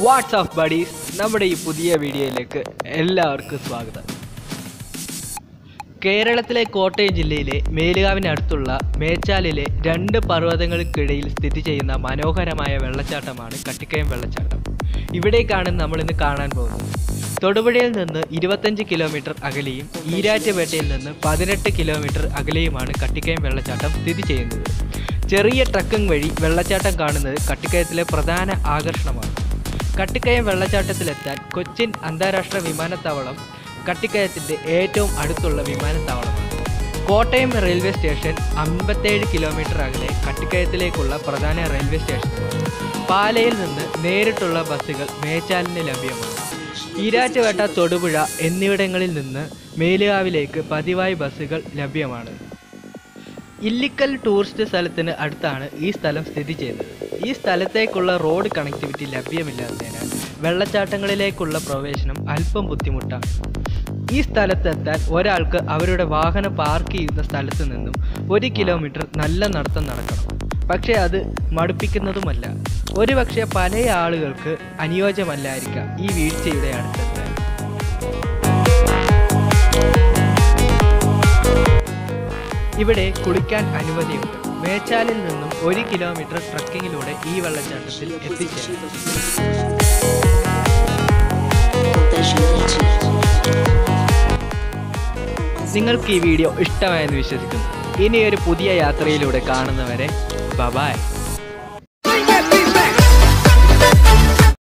WhatsApp buddies നമ്മുടെ ഈ പുതിയ വീഡിയോയിലേക്ക് എല്ലാവർക്കും സ്വാഗതം കേരളത്തിലെ കോട്ടയം ജില്ലയിലെ മേലുകാവിനടുത്തുള്ള മേച്ചാലിലെ രണ്ട് പർവ്വതങ്ങൾക്കിടയിൽ സ്ഥിതി ചെയ്യുന്ന മനോഹരമായ വെള്ളച്ചാട്ടമാണ് കട്ടിക്കയം വെള്ളച്ചാട്ടം ഇവിടേക്കാണ് നമ്മൾ ഇന്ന് കാണാൻ പോകുന്നത് തൊടുപുഴയിൽ നിന്ന് ഇരുപത്തഞ്ച് കിലോമീറ്റർ അകലെയും ഈരാറ്റുപേട്ടയിൽ നിന്ന് പതിനെട്ട് കിലോമീറ്റർ അകലെയുമാണ് കട്ടിക്കയം വെള്ളച്ചാട്ടം സ്ഥിതി ചെയ്യുന്നത് ചെറിയ ട്രക്കിംഗ് വഴി വെള്ളച്ചാട്ടം കാണുന്നത് കട്ടിക്കയത്തിലെ പ്രധാന ആകർഷണമാണ് കട്ടിക്കയം വെള്ളച്ചാട്ടത്തിലെത്താൻ കൊച്ചിൻ അന്താരാഷ്ട്ര വിമാനത്താവളം കട്ടിക്കയത്തിൻ്റെ ഏറ്റവും അടുത്തുള്ള വിമാനത്താവളമാണ് കോട്ടയം റെയിൽവേ സ്റ്റേഷൻ അമ്പത്തേഴ് കിലോമീറ്റർ അകലെ കട്ടിക്കയത്തിലേക്കുള്ള പ്രധാന റെയിൽവേ സ്റ്റേഷനാണ് പാലയിൽ നിന്ന് നേരിട്ടുള്ള ബസ്സുകൾ മേച്ചാലിന് ലഭ്യമാണ് ഈരാറ്റുപേട്ട തൊടുപുഴ എന്നിവിടങ്ങളിൽ നിന്ന് മേലുകാവിലേക്ക് പതിവായി ബസ്സുകൾ ലഭ്യമാണ് ഇല്ലിക്കൽ ടൂറിസ്റ്റ് സ്ഥലത്തിന് അടുത്താണ് ഈ സ്ഥലം സ്ഥിതി ചെയ്യുന്നത് ഈ സ്ഥലത്തേക്കുള്ള റോഡ് കണക്ടിവിറ്റി ലഭ്യമില്ലാത്തതിനാൽ വെള്ളച്ചാട്ടങ്ങളിലേക്കുള്ള പ്രവേശനം അല്പം ബുദ്ധിമുട്ടാണ് ഈ സ്ഥലത്തെത്താൻ ഒരാൾക്ക് അവരുടെ വാഹനം പാർക്ക് ചെയ്യുന്ന സ്ഥലത്ത് നിന്നും ഒരു കിലോമീറ്റർ നല്ല നടത്തം നടക്കണം പക്ഷേ അത് മടുപ്പിക്കുന്നതുമല്ല ഒരുപക്ഷെ പല ആളുകൾക്ക് അനുയോജ്യമല്ലായിരിക്കാം ഈ വീഴ്ചയുടെ അടുത്തെത്താൻ ഇവിടെ കുളിക്കാൻ അനുമതിയുണ്ട് മേച്ചാലിൽ നിന്നും ഒരു കിലോമീറ്റർ ട്രക്കിങ്ങിലൂടെ ഈ വെള്ളച്ചാട്ടത്തിൽ എത്തിച്ചേരാം നിങ്ങൾക്ക് ഈ വീഡിയോ ഇഷ്ടമായെന്ന് വിശ്വസിക്കുന്നു ഇനി ഒരു പുതിയ യാത്രയിലൂടെ കാണുന്നവരെ ബബായ്